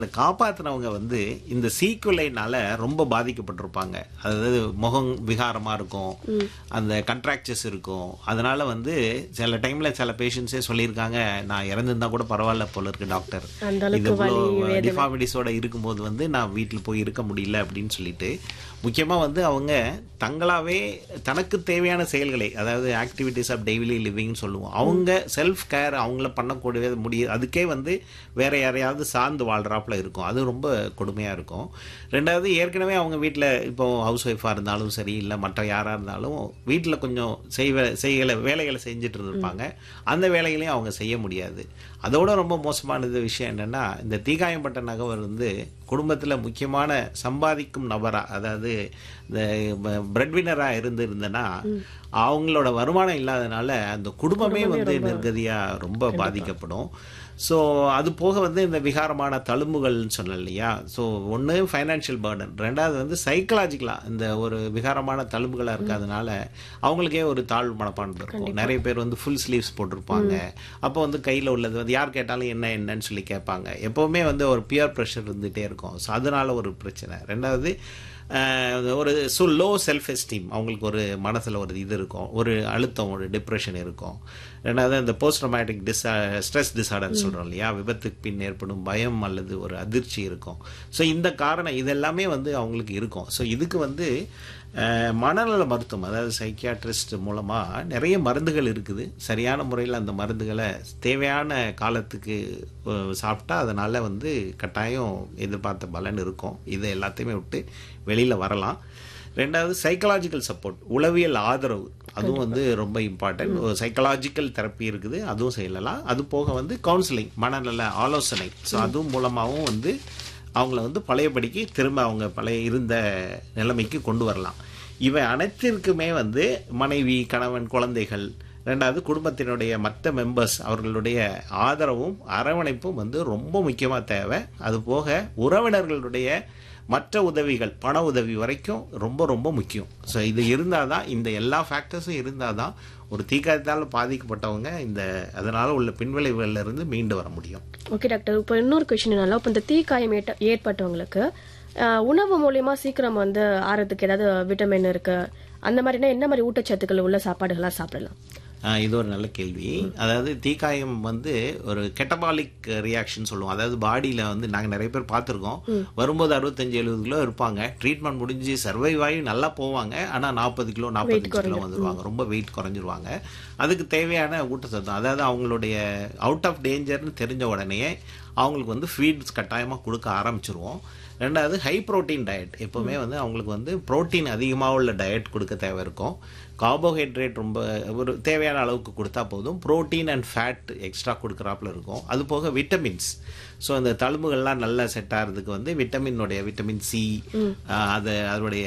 இந்த காப்பாத்தினவங்க வந்து இந்த சீக்குலைனால ரொம்ப பாதிக்கப்பட்டிருப்பாங்க அதாவது முகம் விகாரமா இருக்கும் அந்த கண்ட்ராக்சர்ஸ் இருக்கும் அதனால வந்து சில டைம்ல சில பேஷண்ட்ஸே சொல்லியிருக்காங்க நான் இறந்திருந்தா கூட பரவாயில்ல போல இருக்கு டாக்டர் அந்த இது அளவுக்கு டிஃபார்மிட்டிஸோட இருக்கும்போது வந்து நான் வீட்டில் போய் இருக்க முடியல அப்படின்னு சொல்லிட்டு முக்கியமா வந்து அவங்க தங்களாவே தனக்கு தேவையான செயல்களை அதாவது ஆக்டிவிட்டிஸ் ஆஃப் டெய்லி லிவிங் சொல்லுவோம் அவங்க செல்ஃப் கேர் அவங்கள பண்ணக்கூடிய முடியும் அதுக்கே வந்து வேற யாரையாவது சார்ந்து வாழ்றாப்புல இருக்கும் அது ரொம்ப கொடுமையா இருக்கும் ரெண்டாவது ஏற்கனவே அவங்க வீட்டில் இப்போ ஹவுஸ் ஒய்ஃபாக இருந்தாலும் சரி இல்லை மற்ற யாராக இருந்தாலும் வீட்டில் கொஞ்சம் செய்வ செய்களை வேலைகளை செஞ்சுட்டு இருந்திருப்பாங்க அந்த வேலைகளையும் அவங்க செய்ய முடியாது அதோட ரொம்ப மோசமானது விஷயம் என்னன்னா இந்த தீக்காயம்பட்ட நகவர் வந்து குடும்பத்தில் முக்கியமான சம்பாதிக்கும் நபரா அதாவது இந்த பிரெட்வினராக இருந்து இருந்தனா அவங்களோட வருமானம் இல்லாதனால அந்த குடும்பமே வந்து நிர்கதியா ரொம்ப பாதிக்கப்படும் ஸோ அது போக வந்து இந்த விகாரமான தழும்புகள்னு சொன்னேன் இல்லையா ஸோ ஒன்று ஃபைனான்ஷியல் பேர்டன் ரெண்டாவது வந்து சைக்கலாஜிக்கலாக இந்த ஒரு விகாரமான தழும்புகளாக இருக்கிறதுனால அவங்களுக்கே ஒரு தாழ்வு மனப்பான்மை இருக்கும் நிறைய பேர் வந்து ஃபுல் ஸ்லீவ்ஸ் போட்டிருப்பாங்க அப்போ வந்து கையில் உள்ளது வந்து யார் கேட்டாலும் என்ன என்னன்னு சொல்லி கேட்பாங்க எப்போவுமே வந்து ஒரு பியர் ப்ரெஷர் இருந்துகிட்டே இருக்கும் ஸோ அதனால ஒரு பிரச்சனை ரெண்டாவது அஹ், ஒரு ஸோ லோ செல்ஃப் எஸ்டீம் அவங்களுக்கு ஒரு மனசில் ஒரு இது இருக்கும் ஒரு அழுத்தம் ஒரு டிப்ரெஷன் இருக்கும் ரெண்டாவது இந்த post traumatic distress disorder சொல்கிறோம் இல்லையா விபத்துக்கு பின் ஏற்படும் பயம் அல்லது ஒரு அதிர்ச்சி இருக்கும் ஸோ இந்த காரணம் இதெல்லாமே வந்து அவங்களுக்கு இருக்கும் ஸோ இதுக்கு வந்து அஹ், மனநல மருத்துவம் அதாவது சைக்கியாட்ரிஸ்ட் மூலமாக நிறைய மருந்துகள் இருக்குது சரியான முறையில் அந்த மருந்துகளை தேவையான காலத்துக்கு அஹ், சாப்பிட்டா அதனால் வந்து கட்டாயம் எதிர்பார்த்த பலன் இருக்கும் இதை எல்லாத்தையுமே விட்டு வெளியில் வரலாம் ரெண்டாவது சைக்கலாஜிக்கல் சப்போர்ட் உளவியல் ஆதரவு அதுவும் வந்து ரொம்ப இம்பார்ட்டன்ட் சைக்கலாஜிக்கல் தெரப்பி இருக்குது அதுவும் செய்யலாம் அது போக வந்து கவுன்சிலிங் மனநல ஆலோசனை ஸோ அதுவும் மூலமாகவும் வந்து அவங்கள வந்து பழையபடிக்கு திரும்ப அவங்க பழைய இருந்த நிலைமைக்கு கொண்டு வரலாம் இவை அனைத்திற்குமே வந்து மனைவி கணவன் குழந்தைகள் ரெண்டாவது குடும்பத்தினுடைய மற்ற மெம்பர்ஸ் அவர்களுடைய ஆதரவும் அரவணைப்பும் வந்து ரொம்ப முக்கியமாக தேவை அது போக உறவினர்களுடைய மற்ற உதவிகள் பண உதவி வரைக்கும் ரொம்ப ரொம்ப முக்கியம் ஸோ இது இருந்தால் தான் இந்த எல்லா ஃபேக்டர்ஸும் இருந்தால் தான் ஒரு தீக்காயத்தால் பாதிக்கப்பட்டவங்க இந்த அதனால் உள்ள பின்விளைவுகள்ல இருந்து மீண்டு வர முடியும் ஓகே டாக்டர் இப்போ இன்னொரு கொஸ்டின் என்னன்னா இப்போ இந்த தீக்காயம் ஏற்ற- ஏற்பட்டவங்களுக்கு ஆஹ், உணவு மூலியமா சீக்கிரம் வந்து ஆறதுக்கு ஏதாவது விட்டமின் இருக்கு அந்த மாதிரினா என்ன மாதிரி ஊட்டச்சத்துக்கள் உள்ள சாப்பாடுகள்லாம் சாப்பிடலாம் ஆஹ் இது ஒரு நல்ல கேள்வி அதாவது தீக்காயம் வந்து ஒரு கெட்டபாலிக் ரியாக்ஷன் சொல்லுவோம் அதாவது பாடியில் வந்து நாங்கள் நிறைய பேர் பார்த்துருக்கோம் வரும்போது அறுபத்தஞ்சு எழுபது கிலோ இருப்பாங்க ட்ரீட்மெண்ட் முடிஞ்சு சர்வைவ் ஆகி நல்லா போவாங்க ஆனால் நாற்பது கிலோ நாற்பத்தஞ்சு கிலோ வந்துருவாங்க ரொம்ப வெயிட் குறைஞ்சிருவாங்க அதுக்கு தேவையான ஊட்டச்சத்தம் அதாவது அவங்களுடைய அவுட் ஆஃப் டேஞ்சர்னு தெரிஞ்ச உடனே அவங்களுக்கு வந்து ஃபீட்ஸ் கட்டாயமாக கொடுக்க ஆரம்பிச்சிருவோம் ரெண்டாவது ஹை புரோட்டீன் டயட் எப்போவுமே வந்து அவங்களுக்கு வந்து புரோட்டீன் அதிகமாக உள்ள டயட் கொடுக்க தேவை இருக்கும் கார்போஹைட்ரேட் ரொம்ப ஒரு தேவையான அளவுக்கு கொடுத்தா போதும் புரோட்டீன் அண்ட் ஃபேட் எக்ஸ்ட்ரா கொடுக்குறாப்புல இருக்கும் அது போக விட்டமின்ஸ் ஸோ அந்த தழும்புகள்லாம் நல்லா செட் ஆகிறதுக்கு வந்து விட்டமினுடைய விட்டமின் சி அது அதனுடைய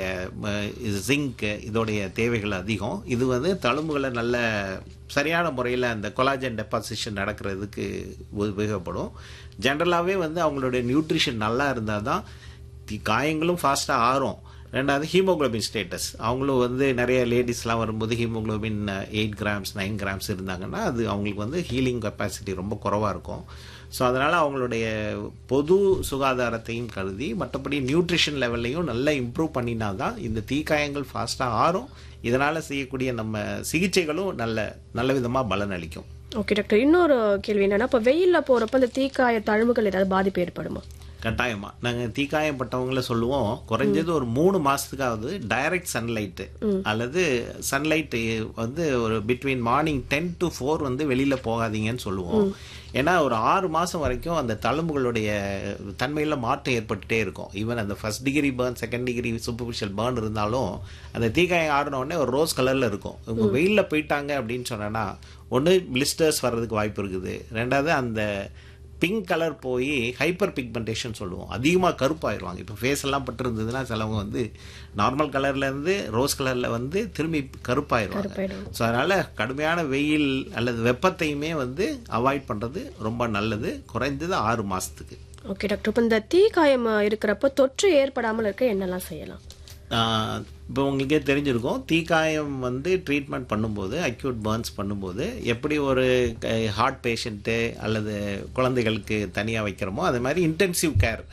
ஜிங்க் இதோடைய தேவைகள் அதிகம் இது வந்து தழும்புகளை நல்ல சரியான முறையில் அந்த கொலாஜன் டெபாசிஷன் நடக்கிறதுக்கு உபயோகப்படும் ஜென்ரலாகவே வந்து அவங்களுடைய நியூட்ரிஷன் நல்லா இருந்தால் தான் தி- காயங்களும் ஃபாஸ்ட்டாக ஆறும் ரெண்டாவது ஹீமோகுளோபின் ஸ்டேட்டஸ் அவங்களும் வந்து நிறைய லேடிஸ்லாம் வரும்போது haemoglobin eight grams nine grams இருந்தாங்கன்னா அது அவங்களுக்கு வந்து ஹீலிங் கெப்பாசிட்டி ரொம்ப குறைவாக இருக்கும் ஸோ அதனால் அவங்களுடைய பொது சுகாதாரத்தையும் கருதி மற்றபடி நியூட்ரிஷன் லெவல்லையும் நல்லா இம்ப்ரூவ் பண்ணினா தான் இந்த தீக்காயங்கள் ஃபாஸ்ட்டாக ஆறும் இதனால் செய்யக்கூடிய நம்ம சிகிச்சைகளும் நல்ல நல்ல விதமாக பலன் அளிக்கும் ஓகே டாக்டர் இன்னொரு கேள்வி என்னன்னா இப்போ வெயில்ல போறப்ப இந்த தீக்காய தழும்புகள் ஏதாவது பாதிப்பு ஏற்படுமா கட்டாயமா நாங்க தீக்காயப்பட்டவங்கள சொல்லுவோம் குறைஞ்சது ஒரு மூணு மாசத்துக்காவது டைரக்ட் சன்லைட் அல்லது சன்லைட் வந்து ஒரு between morning ten to four வந்து வெளியில போகாதீங்கன்னு சொல்லுவோம் ஏன்னா ஒரு ஆறு மாசம் வரைக்கும் அந்த தழும்புகளுடைய தன்மையில மாற்றம் ஏற்பட்டுட்டே இருக்கும் ஈவன் அந்த first degree burn second degree superficial burn இருந்தாலும் அந்த தீக்காயம் ஆடின உடனே ஒரு ரோஸ் கலர்ல இருக்கும் இவங்க வெயில்ல போயிட்டாங்க அப்படின்னு சொன்னா ஒன்று பிளிஸ்டர்ஸ் வர்றதுக்கு வாய்ப்பு இருக்குது ரெண்டாவது அந்த பிங்க் கலர் போய் ஹைப்பர் பிக்மெண்டேஷன் சொல்லுவோம் அதிகமாக கருப்பாயிருவாங்க இப்போ ஃபேஸ் எல்லாம் பட்டிருந்ததுன்னா சிலவங்க வந்து நார்மல் கலர்ல இருந்து ரோஸ் கலர்ல வந்து திரும்பி கருப்பாயிருவாங்க கருப்பாயிடும். ஸோ அதனால கடுமையான வெயில் அல்லது வெப்பத்தையுமே வந்து அவாய்ட் பண்றது ரொம்ப நல்லது குறைந்தது ஆறு மாசத்துக்கு ஓகே டாக்டர் இப்போ இந்த தீக்காயம் இருக்கிறப்ப தொற்று ஏற்படாமல் இருக்க என்னெல்லாம் செய்யலாம் இப்போ உங்களுக்கே தெரிஞ்சிருக்கும் தீக்காயம் வந்து ட்ரீட்மெண்ட் பண்ணும்போது அக்யூட் பர்ன்ஸ் பண்ணும்போது எப்படி ஒரு ஹார்ட் பேஷண்ட்டு அல்லது குழந்தைகளுக்கு தனியாக வைக்கிறோமோ அதே மாதிரி இன்டென்சிவ் கேர்